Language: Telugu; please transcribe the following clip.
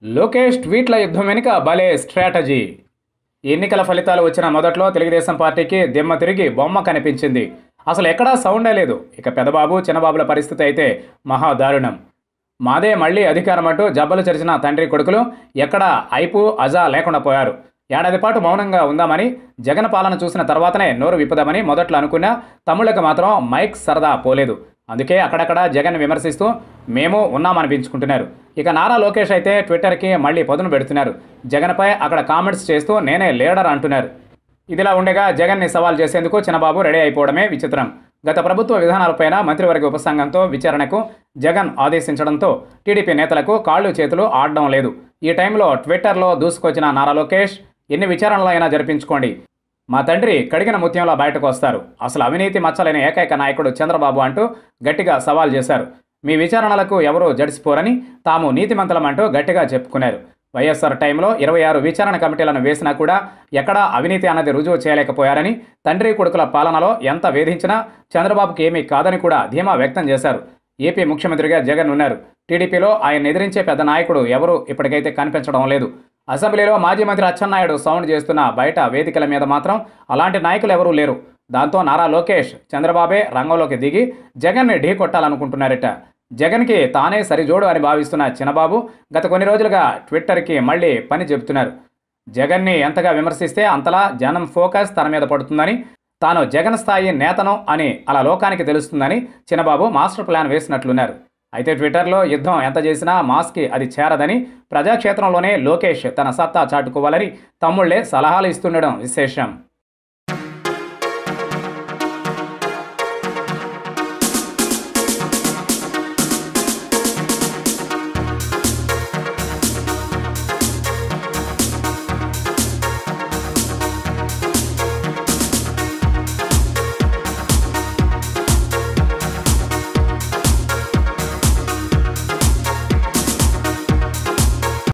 లోకేష్ ట్వీట్ల యుద్ధం వెనుక భలే స్ట్రాటజీ ఎన్నికల ఫలితాలు వచ్చిన మొదట్లో తెలుగుదేశం పార్టీకి దిమ్మ తిరిగి బొమ్మ కనిపించింది అసలు ఎక్కడా సౌండే లేదు ఇక పెదబాబు చిన్నబాబుల పరిస్థితి అయితే మహా దారుణం మాదే మళ్ళీ అధికారం అంటూ జబ్బలు చరిచిన తండ్రి కొడుకులు ఎక్కడా ఐపు అజా లేకుండా పోయారు ఏడాది పాటు మౌనంగా ఉందామని జగన్ పాలన చూసిన తర్వాతనే నోరు విప్పుదామని మొదట్లో అనుకున్న తమ్ముళ్ళకి మాత్రం మైక్ సరదా పోలేదు అందుకే అక్కడక్కడ జగన్ విమర్శిస్తూ మేము ఉన్నామనిపించుకుంటున్నారు ఇక నారా లోకేష్ అయితే ట్విట్టర్కి మళ్ళీ పదును పెడుతున్నారు జగన్పై అక్కడ కామెంట్స్ చేస్తూ నేనే లీడర్ అంటున్నారు ఇదిలా ఉండగా జగన్ని సవాల్ చేసేందుకు చిన్నబాబు రెడీ అయిపోవడమే విచిత్రం గత ప్రభుత్వ విధానాలపైన మంత్రివర్గ ఉపసంఘంతో విచారణకు జగన్ ఆదేశించడంతో టీడీపీ నేతలకు కాళ్ళు చేతులు ఆడడం లేదు ఈ టైంలో ట్విట్టర్లో దూసుకొచ్చిన నారా లోకేష్ ఎన్ని విచారణలు అయినా జరిపించుకోండి మా తండ్రి కడిగిన ముత్యంలో బయటకు వస్తారు అసలు అవినీతి మచ్చలేని ఏకైక నాయకుడు చంద్రబాబు అంటూ గట్టిగా సవాల్ చేశారు మీ విచారణలకు ఎవరూ జడిసిపోరని తాము నీతిమంతులమంటూ గట్టిగా చెప్పుకున్నారు వైఎస్ఆర్ టైంలో ఇరవై ఆరు విచారణ కమిటీలను వేసినా కూడా ఎక్కడా అవినీతి అన్నది రుజువు చేయలేకపోయారని తండ్రి కొడుకుల పాలనలో ఎంత వేధించినా చంద్రబాబుకి ఏమీ కాదని కూడా ధీమా వ్యక్తం చేశారు ఏపీ ముఖ్యమంత్రిగా జగన్ ఉన్నారు టీడీపీలో ఆయన ఎదిరించే పెద్ద నాయకుడు ఎవరూ ఇప్పటికైతే కనిపించడం లేదు అసెంబ్లీలో మాజీ మంత్రి అచ్చెన్నాయుడు సౌండ్ చేస్తున్న బయట వేదికల మీద మాత్రం అలాంటి నాయకులు ఎవరూ లేరు దాంతో నారా లోకేష్ చంద్రబాబే రంగంలోకి దిగి జగన్ని ఢీ కొట్టాలనుకుంటున్నారట జగన్కి తానే సరిజోడు అని భావిస్తున్న చిన్నబాబు గత కొన్ని రోజులుగా ట్విట్టర్కి మళ్ళీ పని చెబుతున్నారు జగన్ని ఎంతగా విమర్శిస్తే అంతలా జనం ఫోకస్ తన మీద పడుతుందని తాను జగన్ స్థాయి నేతను అని అలా లోకానికి తెలుస్తుందని చిన్నబాబు మాస్టర్ ప్లాన్ వేసినట్లున్నారు అయితే ట్విట్టర్లో యుద్ధం ఎంత చేసినా మాస్కి అది చేరదని ప్రజాక్షేత్రంలోనే లోకేష్ తన సత్తా చాటుకోవాలని తమ్ముళ్లే సలహాలు ఇస్తుండడం విశేషం